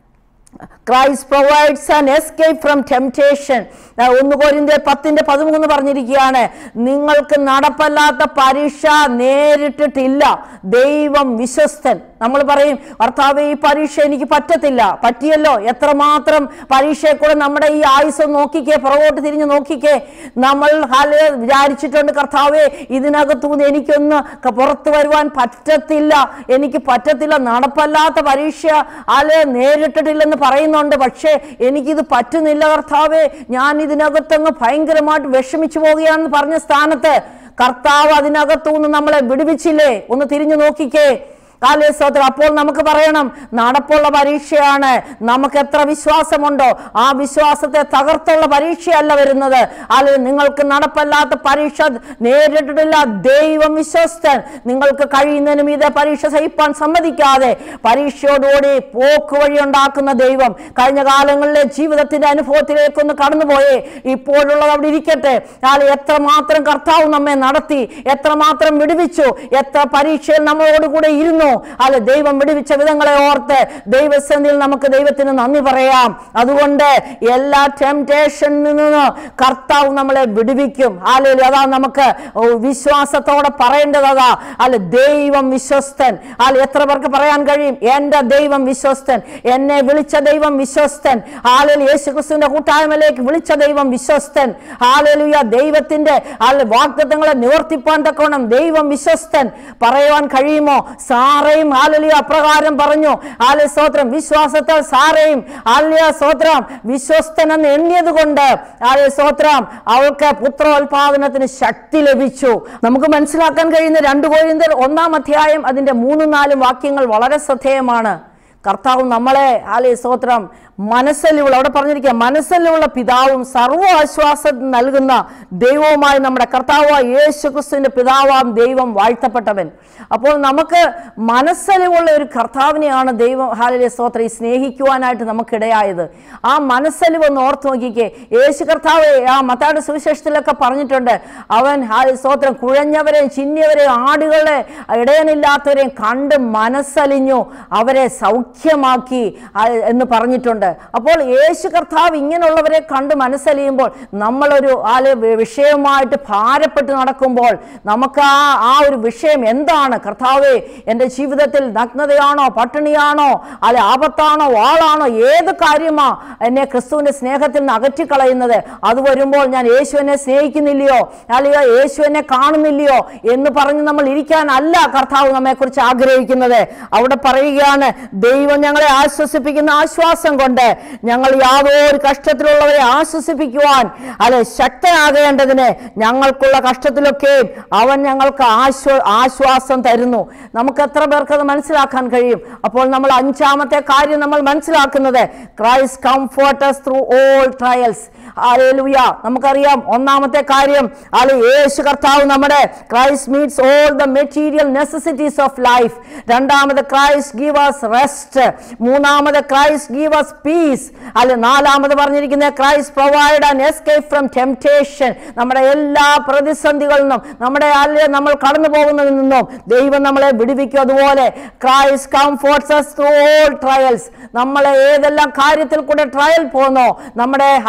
Christ provides an escape from temptation ഒന്ന് കോരിന്റെ പത്തിന്റെ പതിമൂന്ന് പറഞ്ഞിരിക്കുകയാണ് നിങ്ങൾക്ക് നടപ്പല്ലാത്ത പരീക്ഷ നേരിട്ടിട്ടില്ല ദൈവം വിശ്വസ്തൻ നമ്മൾ പറയും ഭർത്താവ് ഈ പരീക്ഷ എനിക്ക് പറ്റത്തില്ല പറ്റിയല്ലോ എത്രമാത്രം പരീക്ഷയെ കൂടെ നമ്മുടെ ഈ ആയുസ് നോക്കിക്കേ പുറകോട്ട് തിരിഞ്ഞ് നോക്കിക്കേ നമ്മൾ ഹാല് വിചാരിച്ചിട്ടുണ്ട് കർത്താവേ ഇതിനകത്തുനിന്ന് എനിക്കൊന്ന് ക- പുറത്തു വരുവാൻ പറ്റത്തില്ല എനിക്ക് പറ്റത്തില്ല നടപ്പല്ലാത്ത പരീക്ഷ ആല് നേരിട്ടിട്ടില്ലെന്ന് പറയുന്നുണ്ട് പക്ഷേ എനിക്കിത് പറ്റുന്നില്ല കർത്താവേ ഞാൻ ഇതിനകത്തങ്ങ് ഭയങ്കരമായിട്ട് വിഷമിച്ചു പോവുകയാണെന്ന് പറഞ്ഞ സ്ഥാനത്ത് കർത്താവ് അതിനകത്തുനിന്ന് നമ്മളെ വിടുവിച്ചില്ലേ ഒന്ന് തിരിഞ്ഞു നോക്കിക്കേ കാലേ സ്തോത്രം അപ്പോൾ നമുക്ക് പറയണം നടപ്പുള്ള പരീക്ഷയാണ് നമുക്ക് എത്ര വിശ്വാസമുണ്ടോ ആ വിശ്വാസത്തെ തകർത്തുള്ള പരീക്ഷയല്ല വരുന്നത് അല്ലെങ്കിൽ നിങ്ങൾക്ക് നടപ്പല്ലാത്ത പരീക്ഷ നേരിട്ടിട്ടില്ല ദൈവം വിശ്വസ്തൻ നിങ്ങൾക്ക് കഴിയുന്നതിനും ഇതേ പരീക്ഷ സഹിപ്പാൻ സമ്മതിക്കാതെ പരീക്ഷയോടുകൂടി പോക്ക് വഴി ഉണ്ടാക്കുന്ന ദൈവം കഴിഞ്ഞ കാലങ്ങളിലെ ജീവിതത്തിന്റെ അനുഭവത്തിലേക്കൊന്ന് കടന്നുപോയേ ഇപ്പോഴുള്ളത് അവിടെ ഇരിക്കട്ടെ ആൾ എത്രമാത്രം കർത്താവ് നമ്മെ നടത്തി എത്രമാത്രം വിടുവിച്ചു എത്ര പരീക്ഷയിൽ നമ്മളോടുകൂടെ ഇരുന്നു അല്ല ദൈവം വിടുവിച്ച വിധങ്ങളെ ഓർത്ത് ദൈവസന്നിധിയിൽ നമുക്ക് ദൈവത്തിന് നന്ദി പറയാം അതുകൊണ്ട് എല്ലാ ടെംപ്റ്റേഷനിൽ നിന്ന് കർത്താവ് നമ്മളെ വിടുവിക്കും അല്ലെങ്കിൽ അതാ നമുക്ക് ഓ, വിശ്വാസത്തോടെ പറയേണ്ടത് അതാ അല്ല ദൈവം വിശ്വസ്തൻ അല്ല എത്ര പേർക്ക് പറയാൻ കഴിയും എൻ്റെ ദൈവം വിശ്വസ്തൻ എന്നെ വിളിച്ച ദൈവം വിശ്വസ്തൻ ആളിൽ യേശുക്രിസ്തുവിന്റെ കൂട്ടായ്മയിലേക്ക് വിളിച്ച ദൈവം വിശ്വസ്തൻ ആളുയ ദൈവത്തിന്റെ ആള് വാഗ്ദത്തങ്ങളെ നിവർത്തിപ്പാൻ തക്കോണം ദൈവം വിശ്വസ്തൻ പറയുവാൻ കഴിയുമോ സാറയും ആലലിയ അപ്രകാരം പറഞ്ഞു ആലയ സ്തോത്രം വിശ്വാസത്താൽ സാറയും ആലയ സ്തോത്രം വിശ്വസ്തൻ എന്ന് എണ്ണിയത് കൊണ്ട് ആലയ സ്തോത്രം അവൾക്ക് പുത്രോത്പാദനത്തിന് ശക്തി ലഭിച്ചു നമുക്ക് മനസ്സിലാക്കാൻ കഴിയുന്ന രണ്ട് കോരിന്തർ ഒന്നാം അധ്യായം അതിന്റെ മൂന്നും നാലും വാക്യങ്ങൾ വളരെ ശ്രദ്ധേയമാണ് കർത്താവ് നമ്മളെ ആലയ സ്തോത്രം മനസ്സലിവുള്ള അവിടെ പറഞ്ഞിരിക്കുക മനസ്സലിവുള്ള പിതാവും സർവ്വ ആശ്വാസം നൽകുന്ന ദൈവവുമായി നമ്മുടെ കർത്താവായ യേശു ക്രിസ്തുവിന്റെ പിതാവാം ദൈവം വാഴ്ത്തപ്പെട്ടവൻ അപ്പോൾ നമുക്ക് മനസ്സലിവുള്ള ഒരു കർത്താവിനെയാണ് ദൈവം ഹാലിലെ സ്തോത്രം ഈ സ്നേഹിക്കുവാനായിട്ട് നമുക്കിടയായത് ആ മനസ്സലിവ് ഒന്ന് ഓർത്ത് നോക്കിക്കേ യേശു കർത്താവ് ആ മത്തായുടെ സുവിശേഷത്തിലൊക്കെ പറഞ്ഞിട്ടുണ്ട് അവൻ ഹാലി സ്തോത്രം കുഴഞ്ഞവരെയും ചിന്നിയവരെയും ആടുകളെ ഇടയനില്ലാത്തവരെയും കണ്ട് മനസ്സലിഞ്ഞു അവരെ സൗഖ്യമാക്കി ആ, എന്ന് പറഞ്ഞിട്ടുണ്ട് അപ്പോൾ യേശു കർത്താവ് ഇങ്ങനെയുള്ളവരെ കണ്ട് മനസ്സലിയുമ്പോൾ നമ്മളൊരു ആല് വിഷയവുമായിട്ട് ഭാരപ്പെട്ട് നടക്കുമ്പോൾ നമുക്ക് ആ ആ ഒരു വിഷയം എന്താണ് കർത്താവേ എൻ്റെ ജീവിതത്തിൽ നഗ്നതയാണോ പട്ടിണിയാണോ അല്ലെ ആപത്താണോ വാളാണോ ഏത് കാര്യമാ എന്നെ ക്രിസ്തുവിന്റെ സ്നേഹത്തിൽ നിന്ന് അകറ്റിക്കളയുന്നത് അത് വരുമ്പോൾ ഞാൻ യേശുവിനെ സ്നേഹിക്കുന്നില്ലയോ അല്ലെങ്കിൽ യേശു എന്നെ കാണുന്നില്ലയോ എന്ന് പറഞ്ഞ് നമ്മൾ ഇരിക്കാനല്ല കർത്താവ് നമ്മെക്കുറിച്ച് ആഗ്രഹിക്കുന്നത് അവിടെ പറയുകയാണ് ദൈവം ഞങ്ങളെ ആശ്വസിപ്പിക്കുന്ന ആശ്വാസം കൊണ്ട് ഞങ്ങൾ യാതൊരു കഷ്ടത്തിലുള്ളവരെ ആശ്വസിപ്പിക്കുവാൻ അല്ലെ ശക്തനാകേണ്ടതിന് ഞങ്ങൾക്കുള്ള കഷ്ടത്തിലൊക്കെ അവൻ ഞങ്ങൾക്ക് ആശ്വ ആശ്വാസം തരുന്നു നമുക്ക് എത്ര പേർക്ക് അത് മനസ്സിലാക്കാൻ കഴിയും അപ്പോൾ നമ്മൾ അഞ്ചാമത്തെ കാര്യം നമ്മൾ മനസ്സിലാക്കുന്നത് Christ comforts through all trials hallelujah നമുക്കറിയാം ഒന്നാമത്തെ കാര്യം അല്ലെ യേശു കർത്താവ് നമ്മുടെ Christ meets all the material necessities of life രണ്ടാമത് ക്രൈസ്റ്റ് ഗീവ് us റെസ്റ്റ് മൂന്നാമത് ക്രൈസ്റ്റ് ഗീവ് us പീസ് അല്ലെ നാലാമത് പറഞ്ഞിരിക്കുന്നത് Christ provide an escape from temptation നമ്മുടെ എല്ലാ പ്രതിസന്ധികളിൽ നിന്നും നമ്മുടെ അല്ലെ നമ്മൾ കടന്നു പോകുന്നതിൽ നിന്നും ദൈവം നമ്മളെ വിടുവിക്കും അതുപോലെ Christ comforts through all trials നമ്മളെ ഏതെല്ലാം കാര്യത്തിൽ കൂടെ ട്രയൽ പോന്നോ നമ്മുടെ അല്ലെ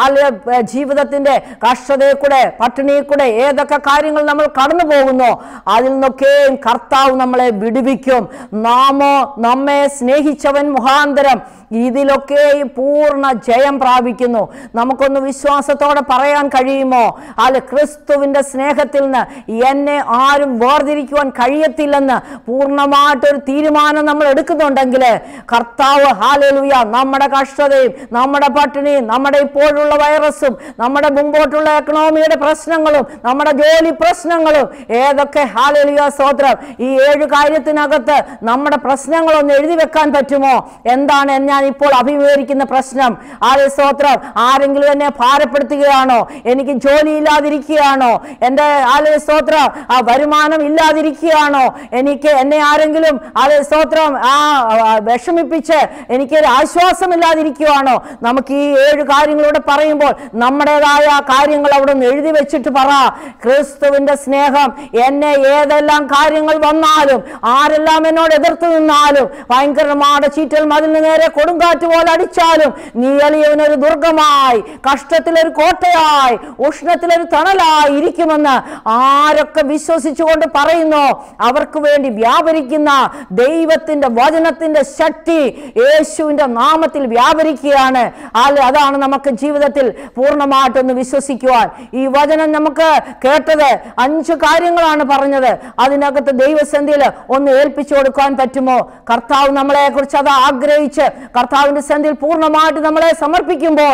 ഏ, ജീവിതത്തിന്റെ കഷ്ടതയിൽ കൂടെ പട്ടിണിയിൽ കൂടെ ഏതൊക്കെ കാര്യങ്ങൾ നമ്മൾ കടന്നു പോകുന്നോ അതിൽ നിന്നൊക്കെയും കർത്താവ് നമ്മളെ വിടുവിക്കും നാമോ നമ്മെ സ്നേഹിച്ചവൻ മുഖാന്തരം ഇതിലൊക്കെയും പൂർണ്ണ ജയം പ്രാപിക്കുന്നു നമുക്കൊന്ന് വിശ്വാസത്തോടെ പറയാൻ കഴിയുമോ അല്ല ക്രിസ്തുവിന്റെ സ്നേഹത്തിൽ നിന്ന് എന്നെ ആരും വേർതിരിക്കുവാൻ കഴിയത്തില്ലെന്ന് പൂർണ്ണമായിട്ടൊരു തീരുമാനം നമ്മൾ എടുക്കുന്നുണ്ടെങ്കിൽ കർത്താവ് ഹാലലുയ നമ്മുടെ കഷ്ടതയും നമ്മുടെ പട്ടിണിയും നമ്മുടെ ഇപ്പോഴുള്ള വൈറസും നമ്മുടെ മുമ്പോട്ടുള്ള എക്കണോമിയുടെ പ്രശ്നങ്ങളും നമ്മുടെ ജോലി പ്രശ്നങ്ങളും ഏതൊക്കെ ഹാലലുയ സ്തോത്രം ഈ ഏഴ് കാര്യത്തിനകത്ത് നമ്മുടെ പ്രശ്നങ്ങളൊന്ന് എഴുതി വെക്കാൻ പറ്റുമോ എന്താണ് ഞാൻ ഇപ്പോൾ അഭിമുഖീകരിക്കുന്ന പ്രശ്നം ആരെ സ്തോത്രം ആരെങ്കിലും എന്നെ ഭാരപ്പെടുത്തുകയാണോ എനിക്ക് ജോലി ഇല്ലാതിരിക്കുകയാണോ എൻ്റെ ആലയ സ്തോത്രം ആ വരുമാനം ഇല്ലാതിരിക്കുകയാണോ എനിക്ക് എന്നെ ആരെങ്കിലും ആലയ സ്തോത്രം ആ ആ, വിഷമിപ്പിച്ച് എനിക്കൊരു ആശ്വാസമില്ലാതിരിക്കുകയാണോ നമുക്ക് ഈ ഏഴ് കാര്യങ്ങളൂടെ പറയുമ്പോൾ നമ്മുടേതായ കാര്യങ്ങൾ അവിടെ നിന്ന് എഴുതി വെച്ചിട്ട് പറ ക്രിസ്തുവിന്റെ സ്നേഹം എന്നെ ഏതെല്ലാം കാര്യങ്ങൾ വന്നാലും ആരെല്ലാം എന്നോട് എതിർത്ത് നിന്നാലും ഭയങ്കരമായ ചീറ്റൽ മതിലിന് നേരെ കൊടുങ്കാറ്റ് പോലെ അടിച്ചാലും നീ എളിയവനൊരു ദുർഗമായി കഷ്ടത്തിലൊരു കോട്ടയായി ഉഷ്ണത്തിലൊരു തണലായി ഇരിക്കുമെന്ന് ആരൊക്കെ വിശ്വസിച്ചുകൊണ്ട് പറയുന്നു അവർക്ക് വേണ്ടി വ്യാപരിക്കുന്ന ദൈവത്തിന്റെ വചനത്തിന്റെ ശക്തി യേശുവിന്റെ നാമത്തിൽ വ്യാപരിക്കുകയാണ് അല്ല അതാണ് നമുക്ക് ജീവിതത്തിൽ പൂർണ്ണമായിട്ടൊന്ന് വിശ്വസിക്കുവാൻ ഈ വചനം നമുക്ക് കേട്ടത് അഞ്ച് കാര്യങ്ങളാണ് പറഞ്ഞത് അതിനകത്ത് ദൈവസന്ധിയിൽ ഒന്ന് ഏൽപ്പിച്ചു കൊടുക്കാൻ പറ്റുമോ കർത്താവ് നമ്മളെ കുറിച്ച് അത് ആഗ്രഹിച്ച് കർത്താവിന്റെ സന്ധിയിൽ പൂർണ്ണമായിട്ട് നമ്മളെ സമർപ്പിക്കുമ്പോൾ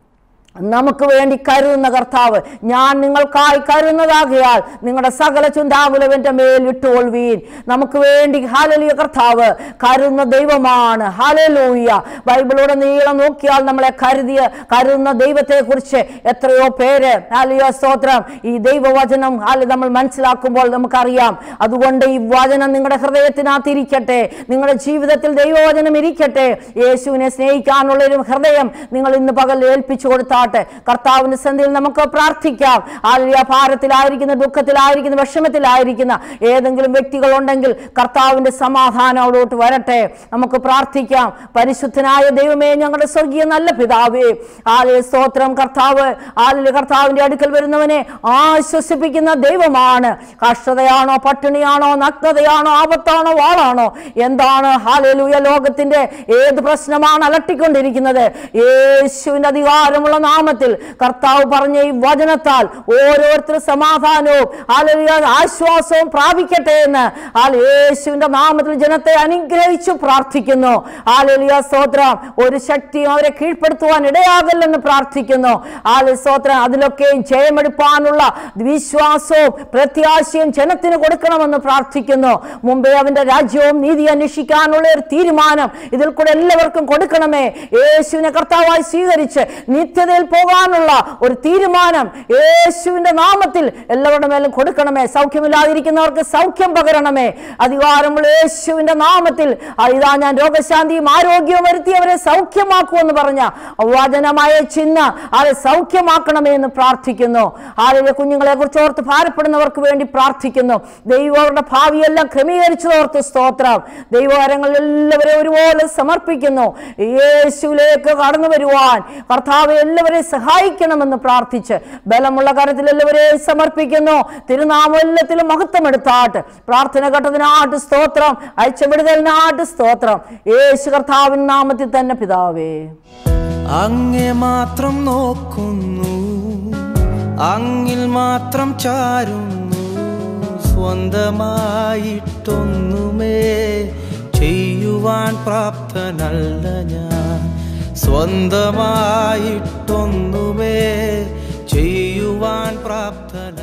നമുക്ക് വേണ്ടി കരുതുന്ന കർത്താവ് ഞാൻ നിങ്ങൾക്കായി കരുതുന്നതാകിയാൽ നിങ്ങളുടെ സകല ചിന്താകുലം എൻ്റെ മേൽ വിട്ടുകൊള്ളുവീൻ നമുക്ക് വേണ്ടി ഹാലലിയ കർത്താവ് കരുതുന്ന ദൈവമാണ് ഹാലലൂയ ബൈബിളോടെ നീളം നോക്കിയാൽ നമ്മളെ കരുതിയ കരുതുന്ന ദൈവത്തെക്കുറിച്ച് എത്രയോ പേര് ഹാലിയ സ്തോത്രം ഈ ദൈവവചനം ഹാല നമ്മൾ മനസ്സിലാക്കുമ്പോൾ നമുക്കറിയാം അതുകൊണ്ട് ഈ വചനം നിങ്ങളുടെ ഹൃദയത്തിനകത്ത് ഇരിക്കട്ടെ നിങ്ങളുടെ ജീവിതത്തിൽ ദൈവവചനം ഇരിക്കട്ടെ യേശുവിനെ സ്നേഹിക്കാനുള്ള ഒരു ഹൃദയം നിങ്ങൾ ഇന്ന് പകൽ ഏൽപ്പിച്ചു കൊടുത്താട്ടെ കർത്താവിന്റെ സന്ധിയിൽ നമുക്ക് പ്രാർത്ഥിക്കാം ആലിയ ഭാരത്തിലായിരിക്കുന്ന ദുഃഖത്തിലായിരിക്കുന്ന വിഷമത്തിലായിരിക്കുന്ന ഏതെങ്കിലും വ്യക്തികളുണ്ടെങ്കിൽ കർത്താവിന്റെ സമാധാനം അവിടോട്ട് വരട്ടെ നമുക്ക് പ്രാർത്ഥിക്കാം പരിശുദ്ധനായ ദൈവമേ ഞങ്ങളുടെ സ്വർഗീയ നല്ല പിതാവേ ആലയ സ്തോത്രം കർത്താവ് ആലിയ കർത്താവിന്റെ അടുക്കൽ വരുന്നവനെ ആശ്വസിപ്പിക്കുന്ന ദൈവമാണ് കഷ്ടതയാണോ പട്ടിണിയാണോ നഗ്നതയാണോ ആപത്താണോ വാളാണോ എന്താണ് ഹാലലൂയ ലോകത്തിന്റെ ഏത് പ്രശ്നമാണ് അലട്ടിക്കൊണ്ടിരിക്കുന്നത് യേശുവിന്റെ അധികാരമുള്ള നാമത്തിൽ കർത്താവ് പറഞ്ഞ ഈ വചനത്താൽ ഓരോരുത്തർ സമാധാനവും ഹാലലൂയ ആശ്വാസവും പ്രാപിക്കട്ടെ എന്ന് ഹാല യേശുവിന്റെ നാമത്തിൽ ജനത്തെ അനുഗ്രഹിച്ചു പ്രാർത്ഥിക്കുന്നു ഹാലലിയ സ്തോത്രം ഒരു ശക്തിയും അവരെ കീഴ്പ്പെടുത്തുവാൻ ഇടയാകല്ലെന്ന് പ്രാർത്ഥിക്കുന്നു ഹാല സ്തോത്രം അതിലൊക്കെയും ജയമെടുപ്പാനുള്ള വിശ്വാസവും പ്രത്യാശയും ജനത്തിന് കൊടുക്കണമെന്ന് പ്രാർത്ഥിക്കുന്നു മുമ്പേ അവന്റെ രാജ്യവും നീതി അന്വേഷിക്കാനുള്ള ഒരു തീരുമാനം ഇതിൽ കൂടെ എല്ലാവർക്കും കൊടുക്കണമേ യേശുവിനെ കർത്താവായി സ്വീകരിച്ച് നിത്യതയിൽ പോകാനുള്ള ഒരു തീരുമാനം യേശുവിന്റെ നാമത്തിൽ എല്ലാവരുടെ മേലും കൊടുക്കണമേ സൗഖ്യമില്ലാതിരിക്കുന്നവർക്ക് സൗഖ്യം പകരണമേ അധികാരമുള്ള യേശുവിന്റെ നാമത്തിൽ ആ ഇതാ ഞാൻ രോഗശാന്തിയും ആരോഗ്യവും വരുത്തി അവരെ സൗഖ്യമാക്കുമെന്ന് പറഞ്ഞ വചനമായ ചിഹ്ന അവരെ സൗഖ്യമാക്കണമേ എന്ന് പ്രാർത്ഥിക്കുന്നു ആരുടെ കുഞ്ഞുങ്ങളെ കുറിച്ച് ഓർത്ത് ഭാരപ്പെടുന്നവർക്ക് വേണ്ടി പ്രാർത്ഥിക്കുന്നു ദൈവം അവരുടെ ഭാവിയെല്ലാം ക്രമീകരിച്ചതോർത്ത് സ്തോത്രം ദൈവകരങ്ങളിൽ എല്ലാവരെയും ഒരുപോലെ സമർപ്പിക്കുന്നു യേശുവിലേക്ക് കടന്നു വരുവാൻ കർത്താവ് എല്ലാവരെയും സഹായിക്കണമെന്ന് പ്രാർത്ഥിച്ച് ബലമുള്ള കരത്തിൽ എല്ലാവരെയും സമർപ്പിക്കുന്നു തിരുനാമം എല്ലാത്തിലും മഹത്വം എടുത്താട്ട് പ്രാർത്ഥന ഘട്ടത്തിനാട്ട് സ്തോത്രം അയച്ച വിടുതലിനാട്ട് സ്തോത്രം യേശു കർത്താവിൻ നാമത്തിൽ തന്നെ പിതാവേ അങ്ങെ മാത്രം നോക്കുന്നു അങ്ങിൽ മാത്രം ചാരുന്നു സ്വന്തമായിട്ടൊന്നുമേ ചെയ്യുവാൻ പ്രാപ്തനല്ല ഞാൻ സ്വന്തമായിട്ടൊന്നുമേ ചെയ്യുവാൻ പ്രാപ്തന